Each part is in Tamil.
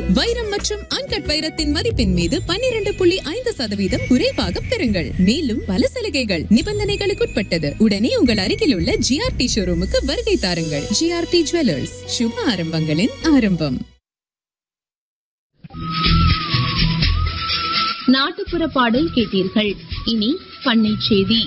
வைரம் மற்றும் அன்கட் வைரத்தின் மதிப்பின் மீது பன்னிரண்டு புள்ளி ஐந்து சதவீதம் குறைவாக பெறுங்கள் மேலும் பல சலுகைகள் நிபந்தனைகளுக்குட்பட்டது உடனே உங்கள் அருகில் உள்ள ஜிஆர்டி ஷோரூமுக்கு வருகை தாருங்கள் ஜிஆர்டி ஜுவல்லர்ஸ் சுப ஆரம்பங்களின் ஆரம்பம் நாட்டுப்புற பாடல் கேட்டீர்கள் இனி பண்ணை செய்தி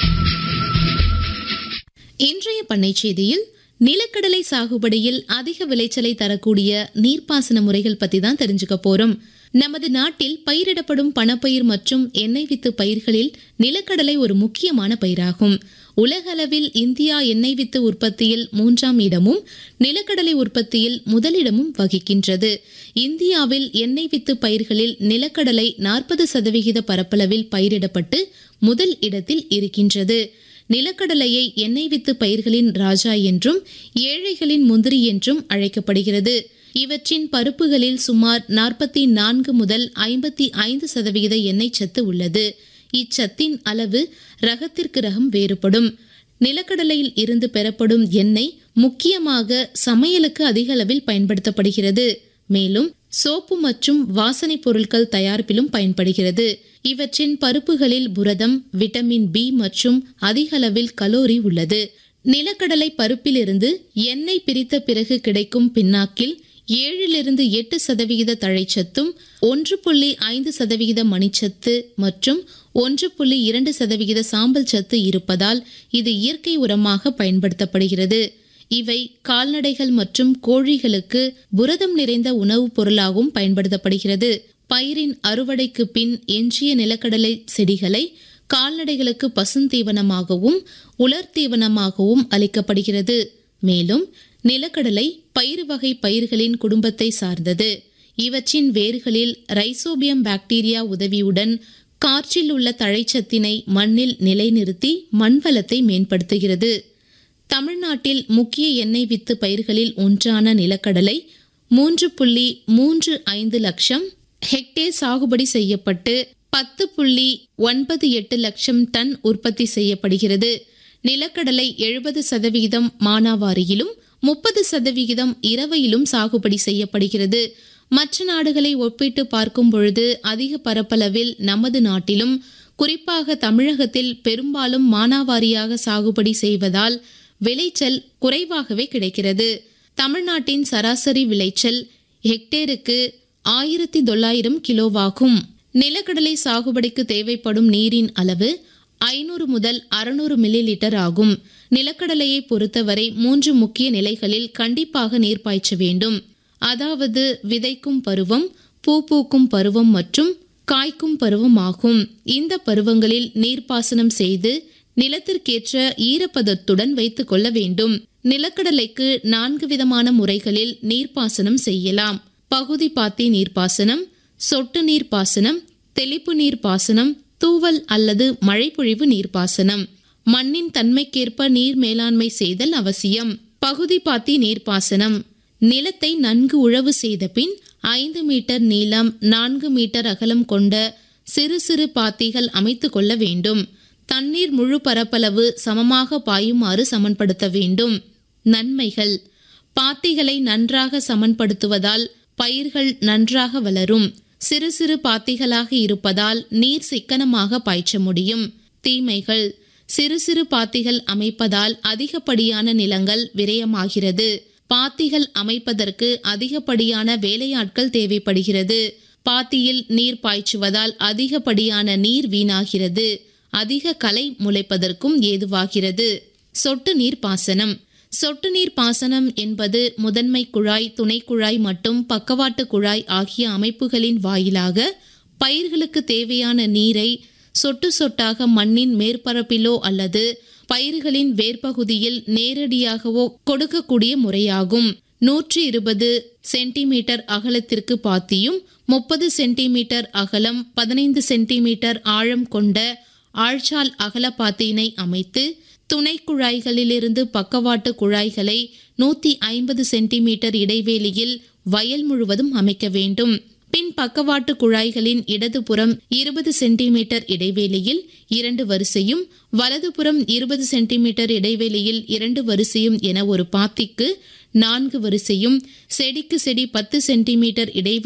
இன்றைய பண்ணை செய்தியில் நிலக்கடலை சாகுபடியில் அதிக விளைச்சலை தரக்கூடிய நீர்ப்பாசன முறைகள் பத்தி தான் தெரிஞ்சுக்க போறோம் நமது நாட்டில் பயிரிடப்படும் பணப்பயிர் மற்றும் எண்ணெய் வித்து பயிர்களில் நிலக்கடலை ஒரு முக்கியமான பயிராகும் உலகளவில் இந்தியா எண்ணெய் வித்து உற்பத்தியில் மூன்றாம் இடமும் நிலக்கடலை உற்பத்தியில் முதலிடமும் வகிக்கின்றது இந்தியாவில் எண்ணெய் வித்து பயிர்களில் நிலக்கடலை நாற்பது சதவிகித பரப்பளவில் பயிரிடப்பட்டு முதல் இடத்தில் இருக்கின்றது நிலக்கடலையை எண்ணெய் வித்து பயிர்களின் ராஜா என்றும் ஏழைகளின் முந்திரி என்றும் அழைக்கப்படுகிறது இவற்றின் பருப்புகளில் சுமார் நாற்பத்தி நான்கு முதல் ஐம்பத்தி ஐந்து சதவிகித எண்ணெய் சத்து உள்ளது இச்சத்தின் அளவு ரகத்திற்கு ரகம் வேறுபடும் நிலக்கடலையில் இருந்து பெறப்படும் எண்ணெய் முக்கியமாக சமையலுக்கு அதிக அளவில் பயன்படுத்தப்படுகிறது மேலும் சோப்பு மற்றும் வாசனை பொருட்கள் தயாரிப்பிலும் பயன்படுகிறது இவற்றின் பருப்புகளில் புரதம் விட்டமின் பி மற்றும் அதிக அளவில் கலோரி உள்ளது நிலக்கடலை பருப்பிலிருந்து எண்ணெய் பிரித்த பிறகு கிடைக்கும் பின்னாக்கில் ஏழிலிருந்து எட்டு சதவிகித தழைச்சத்தும் ஒன்று புள்ளி ஐந்து சதவிகித மணிச்சத்து மற்றும் ஒன்று புள்ளி இரண்டு சதவிகித சாம்பல் சத்து இருப்பதால் இது இயற்கை உரமாக பயன்படுத்தப்படுகிறது இவை கால்நடைகள் மற்றும் கோழிகளுக்கு புரதம் நிறைந்த உணவுப் பொருளாகவும் பயன்படுத்தப்படுகிறது பயிரின் அறுவடைக்கு பின் எஞ்சிய நிலக்கடலை செடிகளை கால்நடைகளுக்கு பசுந்தீவனமாகவும் உலர் தீவனமாகவும் அளிக்கப்படுகிறது மேலும் நிலக்கடலை பயிர் வகை பயிர்களின் குடும்பத்தை சார்ந்தது இவற்றின் வேர்களில் ரைசோபியம் பாக்டீரியா உதவியுடன் காற்றில் உள்ள தழைச்சத்தினை மண்ணில் நிலைநிறுத்தி மண்வளத்தை மேம்படுத்துகிறது தமிழ்நாட்டில் முக்கிய எண்ணெய் வித்து பயிர்களில் ஒன்றான நிலக்கடலை மூன்று புள்ளி மூன்று ஐந்து லட்சம் ஹெக்டேர் சாகுபடி செய்யப்பட்டு பத்து புள்ளி ஒன்பது எட்டு லட்சம் டன் உற்பத்தி செய்யப்படுகிறது நிலக்கடலை எழுபது சதவிகிதம் மானாவாரியிலும் முப்பது சதவிகிதம் இரவையிலும் சாகுபடி செய்யப்படுகிறது மற்ற நாடுகளை ஒப்பிட்டு பார்க்கும் பொழுது அதிக பரப்பளவில் நமது நாட்டிலும் குறிப்பாக தமிழகத்தில் பெரும்பாலும் மானாவாரியாக சாகுபடி செய்வதால் விளைச்சல் குறைவாகவே கிடைக்கிறது தமிழ்நாட்டின் சராசரி விளைச்சல் ஹெக்டேருக்கு ஆயிரத்தி தொள்ளாயிரம் கிலோவாகும் நிலக்கடலை சாகுபடிக்கு தேவைப்படும் நீரின் அளவு ஐநூறு முதல் அறுநூறு மில்லி லிட்டர் ஆகும் நிலக்கடலையை பொறுத்தவரை மூன்று முக்கிய நிலைகளில் கண்டிப்பாக நீர் பாய்ச்ச வேண்டும் அதாவது விதைக்கும் பருவம் பூ பூக்கும் பருவம் மற்றும் காய்க்கும் பருவம் ஆகும் இந்த பருவங்களில் நீர்ப்பாசனம் செய்து நிலத்திற்கேற்ற ஈரப்பதத்துடன் வைத்துக் கொள்ள வேண்டும் நிலக்கடலைக்கு நான்கு விதமான முறைகளில் நீர்ப்பாசனம் செய்யலாம் பகுதி பாத்தி நீர்ப்பாசனம் சொட்டு நீர் பாசனம் தெளிப்பு நீர் பாசனம் தூவல் அல்லது மழைப்பொழிவு நீர்ப்பாசனம் மண்ணின் தன்மைக்கேற்ப நீர் மேலாண்மை செய்தல் அவசியம் பகுதி பாத்தி நீர்ப்பாசனம் நிலத்தை நன்கு உழவு செய்த பின் ஐந்து மீட்டர் நீளம் நான்கு மீட்டர் அகலம் கொண்ட சிறு சிறு பாத்திகள் அமைத்து கொள்ள வேண்டும் தண்ணீர் முழு பரப்பளவு சமமாக பாயுமாறு சமன்படுத்த வேண்டும் நன்மைகள் பாத்திகளை நன்றாக சமன்படுத்துவதால் பயிர்கள் நன்றாக வளரும் சிறு சிறு பாத்திகளாக இருப்பதால் நீர் சிக்கனமாக பாய்ச்ச முடியும் தீமைகள் சிறு சிறு பாத்திகள் அமைப்பதால் அதிகப்படியான நிலங்கள் விரயமாகிறது பாத்திகள் அமைப்பதற்கு அதிகப்படியான வேலையாட்கள் தேவைப்படுகிறது பாத்தியில் நீர் பாய்ச்சுவதால் அதிகப்படியான நீர் வீணாகிறது அதிக களை முளைப்பதற்கும் ஏதுவாகிறது சொட்டு நீர் பாசனம் சொட்டு நீர் பாசனம் என்பது முதன்மை குழாய் துணை குழாய் மற்றும் பக்கவாட்டு குழாய் ஆகிய அமைப்புகளின் வாயிலாக பயிர்களுக்கு தேவையான நீரை சொட்டு சொட்டாக மண்ணின் மேற்பரப்பிலோ அல்லது பயிர்களின் வேர்பகுதியில் நேரடியாகவோ கொடுக்கக்கூடிய முறையாகும் நூற்றி இருபது சென்டிமீட்டர் அகலத்திற்கு பாத்தியும் முப்பது சென்டிமீட்டர் அகலம் பதினைந்து சென்டிமீட்டர் ஆழம் கொண்ட ஆழ்சால் அகல பாத்தியினை அமைத்து துணை குழாய்களிலிருந்து பக்கவாட்டு குழாய்களை நூத்தி ஐம்பது சென்டிமீட்டர் இடைவெளியில் வயல் முழுவதும் அமைக்க வேண்டும் பின் பக்கவாட்டு குழாய்களின் இடதுபுறம் இருபது சென்டிமீட்டர் இடைவெளியில் இரண்டு வரிசையும் வலதுபுறம் இருபது சென்டிமீட்டர் இடைவெளியில் இரண்டு வரிசையும் என ஒரு பாத்திக்கு நான்கு வரிசையும் செடிக்கு செடி பத்து சென்டிமீட்டர் இடைவெளி